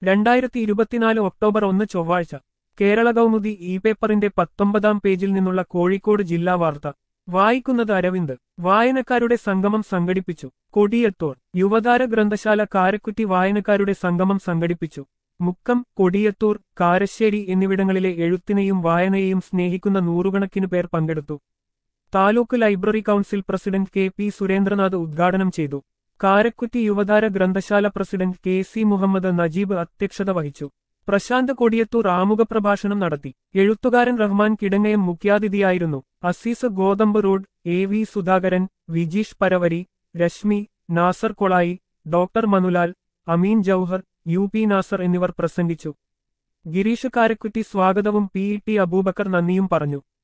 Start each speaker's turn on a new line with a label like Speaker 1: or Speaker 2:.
Speaker 1: രണ്ടായിരത്തി ഇരുപത്തിനാല് ഒക്ടോബർ ഒന്ന് ചൊവ്വാഴ്ച കേരള കൗമുദി ഇ പേപ്പറിന്റെ പത്തൊമ്പതാം പേജിൽ നിന്നുള്ള കോഴിക്കോട് ജില്ലാ വാർത്ത വായിക്കുന്നത് അരവിന്ദ് വായനക്കാരുടെ സംഗമം സംഘടിപ്പിച്ചു കൊടിയത്തൂർ യുവതാര ഗ്രന്ഥശാല കാരക്കുറ്റി വായനക്കാരുടെ സംഗമം സംഘടിപ്പിച്ചു മുക്കം കൊടിയത്തൂർ കാരശ്ശേരി എന്നിവിടങ്ങളിലെ എഴുത്തിനെയും വായനയെയും സ്നേഹിക്കുന്ന നൂറുകണക്കിനു പേർ പങ്കെടുത്തു taluk library council president K P Surendranath ഉദ്ഘാടനം ചെയ്തു കാരക്കുറ്റി യുവതാര ഗ്രന്ഥശാല president K C Muhammad Najeeb അധ്യക്ഷത വഹിച്ചു പ്രശാന്ത് കൊടിയത്തൂർ ആമുഖ പ്രഭാഷണം നടത്തി എഴുത്തുകാരൻ റഹ്മാൻ കിടങ്ങയം മുഖ്യാതിഥിയായിരുന്നു Azeez Gothambu road A V Sudhakaran Vijeesh Paravari Rashmi Nasar Kolayi doctor Manulal Ameen Jouhar U P Nasar എന്നിവർ പ്രസംഗിച്ചു ഗിരീഷ് കാരക്കുറ്റി സ്വാഗതവും പി ഇ ടി അബൂബക്കർ നന്ദിയും പറഞ്ഞു